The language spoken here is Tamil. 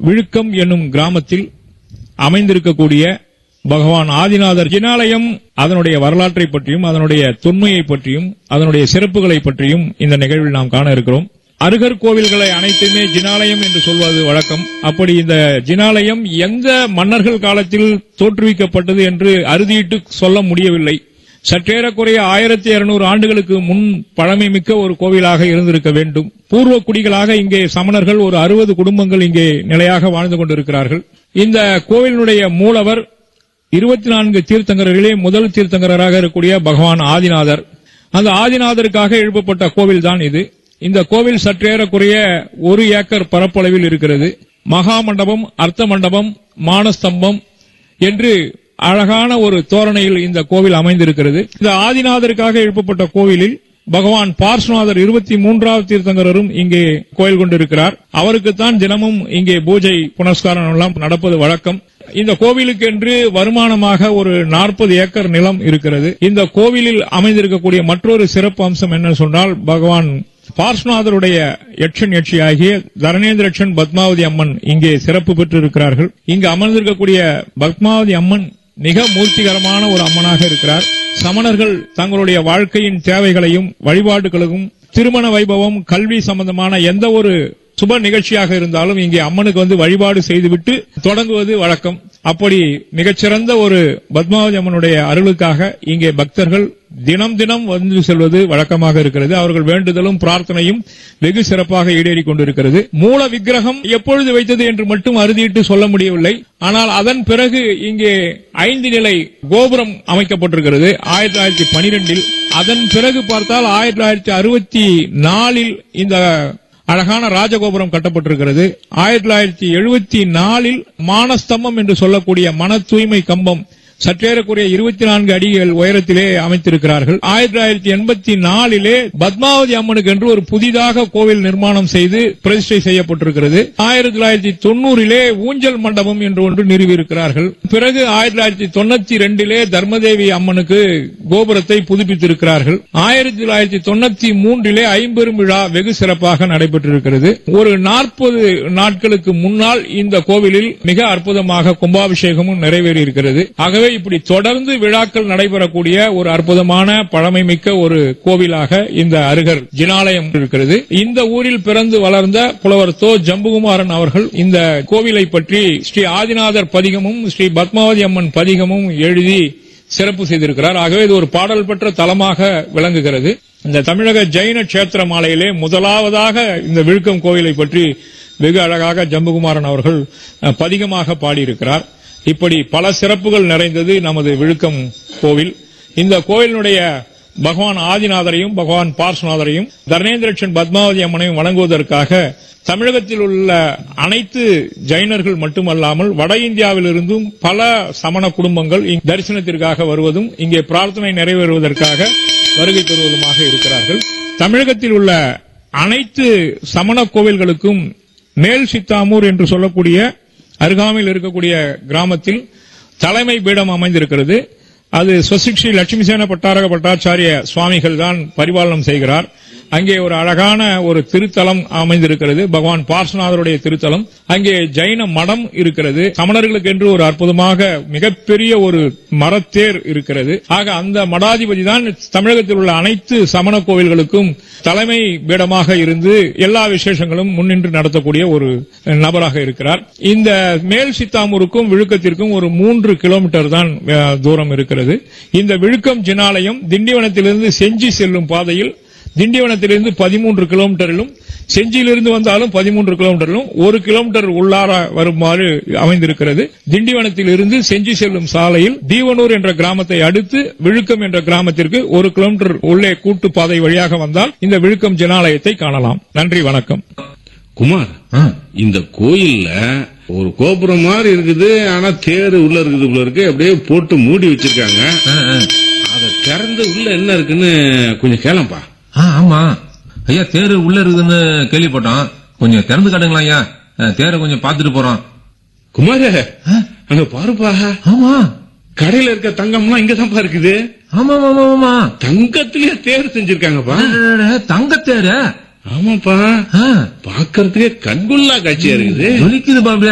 விழுக்கம் என்னும் கிராமத்தில் அமைந்திருக்கக்கூடிய பகவான் ஆதிநாதர் ஜினாலயம் அதனுடைய வரலாற்றை பற்றியும் அதனுடைய தொன்மையை பற்றியும் அதனுடைய சிறப்புகளை பற்றியும் இந்த நிகழ்வில் நாம் காண இருக்கிறோம் அருகர் கோவில்களை அனைத்துமே ஜினாலயம் என்று சொல்வது வழக்கம் அப்படி இந்த ஜினாலயம் எந்த மன்னர்கள் காலத்தில் தோற்றுவிக்கப்பட்டது என்று அறுதியிட்டு சொல்ல முடியவில்லை சற்றேறக்குறைய ஆயிரத்தி இருநூறு ஆண்டுகளுக்கு முன் பழமை மிக்க ஒரு கோவிலாக இருந்திருக்க வேண்டும் பூர்வ குடிகளாக இங்கே சமணர்கள் ஒரு அறுபது குடும்பங்கள் இங்கே நிலையாக வாழ்ந்து கொண்டிருக்கிறார்கள் இந்த கோவிலினுடைய மூலவர் இருபத்தி நான்கு தீர்த்தங்கரர்களே முதல் தீர்த்தங்கராக இருக்கக்கூடிய பகவான் ஆதிநாதர் அந்த ஆதிநாதருக்காக எழுப்பப்பட்ட கோவில் தான் இது இந்த கோவில் சற்றேறக்குறைய ஒரு ஏக்கர் பரப்பளவில் இருக்கிறது மகா மண்டபம் அர்த்த மண்டபம் மானஸ்தம்பம் என்று அழகான ஒரு தோரணையில் இந்த கோவில் அமைந்திருக்கிறது இந்த ஆதிநாதருக்காக எழுப்பப்பட்ட கோவிலில் பகவான் பார்ஸ்நாதர் இருபத்தி மூன்றாவது தீர்த்தங்கரரும் இங்கே கோயில் கொண்டிருக்கிறார் அவருக்குத்தான் தினமும் இங்கே பூஜை புனஸ்காரம் எல்லாம் நடப்பது வழக்கம் இந்த கோவிலுக்கு என்று வருமானமாக ஒரு நாற்பது ஏக்கர் நிலம் இருக்கிறது இந்த கோவிலில் அமைந்திருக்கக்கூடிய மற்றொரு சிறப்பு அம்சம் என்ன சொன்னால் பகவான் பார்ஸ்நாதருடைய யட்சன் யட்சியாகிய தரணேந்திரட்சன் பத்மாவதி அம்மன் இங்கே சிறப்பு பெற்று இருக்கிறார்கள் இங்கு அமர்ந்திருக்கக்கூடிய பத்மாவதி அம்மன் மிக மூர்த்திகரமான ஒரு அம்மனாக இருக்கிறார் சமணர்கள் தங்களுடைய வாழ்க்கையின் தேவைகளையும் வழிபாடுகளுக்கும் திருமண வைபவம் கல்வி சம்பந்தமான எந்த ஒரு சுப நிகழ்ச்சியாக இருந்தாலும் இங்கே அம்மனுக்கு வந்து வழிபாடு செய்துவிட்டு தொடங்குவது வழக்கம் அப்படி மிகச்சிறந்த ஒரு பத்மாவதி அம்மனுடைய அருளுக்காக இங்கே பக்தர்கள் தினம் தினம் வந்து செல்வது வழக்கமாக இருக்கிறது அவர்கள் வேண்டுதலும் பிரார்த்தனையும் வெகு சிறப்பாக ஈடேறிக் கொண்டிருக்கிறது மூல விக்கிரகம் எப்பொழுது வைத்தது என்று மட்டும் அறுதியிட்டு சொல்ல முடியவில்லை ஆனால் அதன் பிறகு இங்கே ஐந்து நிலை கோபுரம் அமைக்கப்பட்டிருக்கிறது ஆயிரத்தி தொள்ளாயிரத்தி பனிரெண்டில் அதன் பிறகு பார்த்தால் ஆயிரத்தி தொள்ளாயிரத்தி அறுபத்தி நாலில் இந்த அழகான ராஜகோபுரம் கட்டப்பட்டிருக்கிறது ஆயிரத்தி தொள்ளாயிரத்தி எழுபத்தி நாலில் மானஸ்தம்பம் என்று சொல்லக்கூடிய மன தூய்மை கம்பம் சற்றேறக்குறைய இருபத்தி நான்கு அடிகள் உயரத்திலே அமைத்திருக்கிறார்கள் ஆயிரத்தி தொள்ளாயிரத்தி எண்பத்தி நாலிலே பத்மாவதி அம்மனுக்கு என்று ஒரு புதிதாக கோவில் நிர்மாணம் செய்து பிரதிஷ்டை செய்யப்பட்டிருக்கிறது ஆயிரத்தி தொள்ளாயிரத்தி தொண்ணூறிலே ஊஞ்சல் மண்டபம் என்று ஒன்று நிறுவியிருக்கிறார்கள் பிறகு ஆயிரத்தி தொள்ளாயிரத்தி தொண்ணூத்தி ரெண்டிலே தர்மதேவி அம்மனுக்கு கோபுரத்தை புதுப்பித்திருக்கிறார்கள் ஆயிரத்தி தொள்ளாயிரத்தி தொண்ணூத்தி மூன்றிலே ஐம்பெரும் விழா வெகு சிறப்பாக நடைபெற்றிருக்கிறது ஒரு நாற்பது நாட்களுக்கு முன்னால் இந்த கோவிலில் மிக அற்புதமாக கும்பாபிஷேகமும் நிறைவேறியிருக்கிறது ஆகவே இப்படி தொடர்ந்து விழாக்கள் நடைபெறக்கூடிய ஒரு அற்புதமான பழமைமிக்க ஒரு கோவிலாக இந்த அருகர் ஜினாலயம் இருக்கிறது இந்த ஊரில் பிறந்து வளர்ந்த புலவர் தோ ஜம்புகுமாரன் அவர்கள் இந்த கோவிலை பற்றி ஸ்ரீ ஆதிநாதர் பதிகமும் ஸ்ரீ பத்மாவதி அம்மன் பதிகமும் எழுதி சிறப்பு செய்திருக்கிறார் ஆகவே இது ஒரு பாடல் பெற்ற தலமாக விளங்குகிறது இந்த தமிழக ஜெயின கஷேத்திர மாலையிலே முதலாவதாக இந்த விழுக்கம் கோவிலை பற்றி வெகு அழகாக ஜம்புகுமாரன் அவர்கள் அஹ், பதிகமாக பாடியிருக்கிறார் இப்படி பல சிறப்புகள் நிறைந்தது நமது விழுக்கம் கோவில் இந்த கோவிலினுடைய பகவான் ஆதிநாதரையும் பகவான் பார்ஸ்நாதரையும் தர்ணேந்திரட்சன் பத்மாவதி அம்மனையும் வணங்குவதற்காக தமிழகத்தில் உள்ள அனைத்து ஜைனர்கள் மட்டுமல்லாமல் வட இந்தியாவிலிருந்தும் பல சமண குடும்பங்கள் இங்கு தரிசனத்திற்காக வருவதும் இங்கே பிரார்த்தனை நிறைவேறுவதற்காக வருகை தருவதுமாக இருக்கிறார்கள் தமிழகத்தில் உள்ள அனைத்து சமண கோவில்களுக்கும் மேல் சித்தாமூர் என்று சொல்லக்கூடிய அருகாமையில் இருக்கக்கூடிய கிராமத்தில் தலைமை பீடம் அமைந்திருக்கிறது அது ஸ்வசிக்ஷி லட்சுமிசேன பட்டாரக பட்டாச்சாரிய சுவாமிகள் தான் பரிபாலனம் செய்கிறார் அங்கே ஒரு அழகான ஒரு திருத்தலம் அமைந்திருக்கிறது பகவான் பார்ஸ்நாதருடைய திருத்தலம் அங்கே ஜைன மடம் இருக்கிறது சமணர்களுக்கு என்று ஒரு அற்புதமாக மிகப்பெரிய ஒரு மரத்தேர் இருக்கிறது ஆக அந்த மடாதிபதி தான் தமிழகத்தில் உள்ள அனைத்து சமண கோவில்களுக்கும் தலைமை பீடமாக இருந்து எல்லா விசேஷங்களும் முன்னின்று நடத்தக்கூடிய ஒரு நபராக இருக்கிறார் இந்த மேல் சித்தாமூருக்கும் விழுக்கத்திற்கும் ஒரு மூன்று கிலோமீட்டர் தான் அஹ், தூரம் இருக்கிறது இந்த விழுக்கம் ஜினாலயம் திண்டிவனத்திலிருந்து செஞ்சி செல்லும் பாதையில் திண்டிவனத்திலிருந்து பதிமூன்று கிலோமீட்டரிலும் செஞ்சியிலிருந்து வந்தாலும் பதிமூன்று கிலோமீட்டரிலும் ஒரு கிலோமீட்டர் உள்ளார வருமாறு அமைந்திருக்கிறது திண்டிவனத்தில் இருந்து செஞ்சி செல்லும் சாலையில் தீவனூர் என்ற கிராமத்தை அடுத்து விழுக்கம் என்ற கிராமத்திற்கு ஒரு கிலோமீட்டர் உள்ளே கூட்டு பாதை வழியாக வந்தால் இந்த விழுக்கம் ஜனாலயத்தை காணலாம் நன்றி வணக்கம் குமார் இந்த கோயில்ல ஒரு கோபுரம் மாதிரி இருக்குது ஆனா தேர் உள்ள இருக்குது உள்ள இருக்கு அப்படியே போட்டு மூடி வச்சிருக்காங்க அதை திறந்து உள்ள என்ன இருக்குன்னு கொஞ்சம் கேளம்பா ஆ, ஆமா ஐயா தேரு உள்ள இருக்குதுன்னு கேள்விப்பட்டோம் கொஞ்சம் திறந்து காட்டுங்களா ஐயா அஹ், தேரை கொஞ்சம் பாத்துட்டு போறோம் குமார அங்க பாருப்பா ஆமா கடையில இருக்க தங்கம்லாம் இங்கதான்ப்பா இருக்குது ஆமா ஆமா ஆமா தங்கத்திலேயே தேர் செஞ்சிருக்காங்கப்பா தங்க தேரு ஆமாப்பா ஆ, பாக்குறதுக்கே கண்குள்ளா காட்சியா இருக்குது ஜொலிக்குது பாபு